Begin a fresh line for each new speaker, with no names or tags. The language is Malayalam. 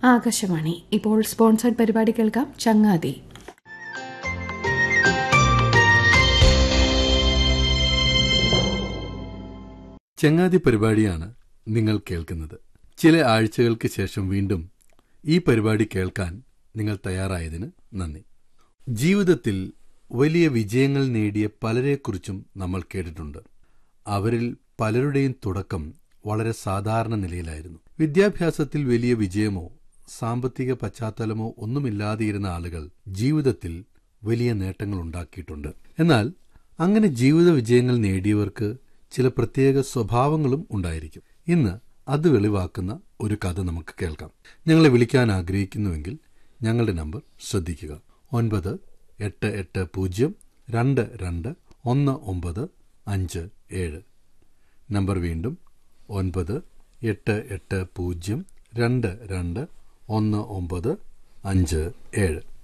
ആകാശവാണി ഇപ്പോൾ സ്പോൺസർഡ് പരിപാടി കേൾക്കാം ചങ്ങാതി
ചങ്ങാതി പരിപാടിയാണ് നിങ്ങൾ കേൾക്കുന്നത് ചില ആഴ്ചകൾക്ക് ശേഷം വീണ്ടും ഈ പരിപാടി കേൾക്കാൻ നിങ്ങൾ തയ്യാറായതിന് നന്ദി ജീവിതത്തിൽ വലിയ വിജയങ്ങൾ നേടിയ പലരെക്കുറിച്ചും നമ്മൾ കേട്ടിട്ടുണ്ട് അവരിൽ പലരുടെയും തുടക്കം വളരെ സാധാരണ നിലയിലായിരുന്നു വിദ്യാഭ്യാസത്തിൽ വലിയ വിജയമോ സാമ്പത്തിക പശ്ചാത്തലമോ ഒന്നുമില്ലാതെയിരുന്ന ആളുകൾ ജീവിതത്തിൽ വലിയ നേട്ടങ്ങൾ ഉണ്ടാക്കിയിട്ടുണ്ട് എന്നാൽ അങ്ങനെ ജീവിത വിജയങ്ങൾ നേടിയവർക്ക് ചില പ്രത്യേക സ്വഭാവങ്ങളും ഉണ്ടായിരിക്കും ഇന്ന് അത് വെളിവാക്കുന്ന ഒരു കഥ നമുക്ക് കേൾക്കാം ഞങ്ങളെ വിളിക്കാൻ ആഗ്രഹിക്കുന്നുവെങ്കിൽ ഞങ്ങളുടെ നമ്പർ ശ്രദ്ധിക്കുക ഒൻപത് എട്ട് എട്ട് പൂജ്യം രണ്ട് രണ്ട് ഒന്ന് ഒമ്പത് അഞ്ച് ഏഴ് നമ്പർ വീണ്ടും ഒൻപത് എട്ട് എട്ട് പൂജ്യം രണ്ട് രണ്ട് ഒന്ന് ഒമ്പത് അഞ്ച് ഏഴ്